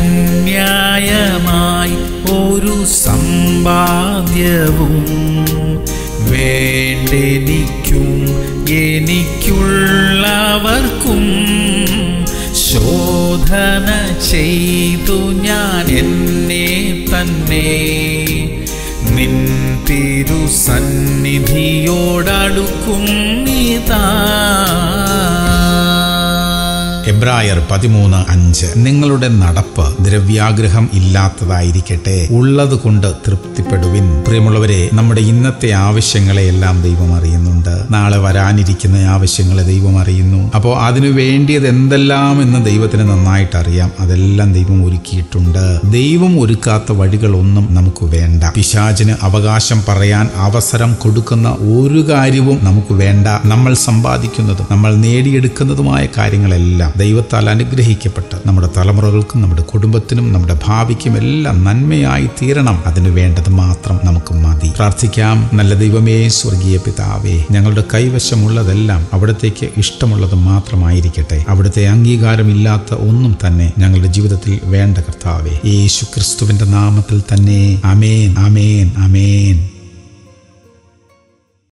അന്യായമായി ഒരു സമ്പാദ്യവും വേണ്ടെനിക്കും എനിക്കുള്ളവർക്കും ശോധന ചെയ്തു ഞാൻ എന്നെ തന്നെ നിൻ തിരുസന്നിധിയോടടുക്കും ഇതാ എബ്രായർ പതിമൂന്ന് അഞ്ച് നിങ്ങളുടെ നടപ്പ് ദ്രവ്യാഗ്രഹം ഇല്ലാത്തതായിരിക്കട്ടെ ഉള്ളത് കൊണ്ട് തൃപ്തിപ്പെടുവിൻ പ്രിയമുള്ളവരെ നമ്മുടെ ഇന്നത്തെ ആവശ്യങ്ങളെ എല്ലാം ദൈവം അറിയുന്നുണ്ട് നാളെ വരാനിരിക്കുന്ന ആവശ്യങ്ങളെ ദൈവം അറിയുന്നു അപ്പോൾ അതിനു വേണ്ടിയത് എന്തെല്ലാം എന്ന് ദൈവത്തിന് നന്നായിട്ട് അറിയാം അതെല്ലാം ദൈവം ഒരുക്കിയിട്ടുണ്ട് ദൈവം ഒരുക്കാത്ത വഴികളൊന്നും നമുക്ക് വേണ്ട പിശാചിന് അവകാശം പറയാൻ അവസരം കൊടുക്കുന്ന ഒരു കാര്യവും നമുക്ക് വേണ്ട നമ്മൾ സമ്പാദിക്കുന്നതും നമ്മൾ നേടിയെടുക്കുന്നതുമായ കാര്യങ്ങളെല്ലാം ദൈവത്താൽ അനുഗ്രഹിക്കപ്പെട്ട് നമ്മുടെ തലമുറകൾക്കും നമ്മുടെ കുടുംബത്തിനും നമ്മുടെ ഭാവിക്കും എല്ലാം നന്മയായി തീരണം അതിന് വേണ്ടത് മാത്രം നമുക്ക് മതി പ്രാർത്ഥിക്കാം നല്ല ദൈവമേ സ്വർഗീയ പിതാവേ ഞങ്ങളുടെ കൈവശമുള്ളതെല്ലാം അവിടത്തേക്ക് ഇഷ്ടമുള്ളത് മാത്രമായിരിക്കട്ടെ അവിടുത്തെ അംഗീകാരമില്ലാത്ത ഒന്നും തന്നെ ഞങ്ങളുടെ ജീവിതത്തിൽ വേണ്ട കർത്താവേ യേശു ക്രിസ്തുവിന്റെ നാമത്തിൽ തന്നെ അമേൻ അമേൻ അമേൻ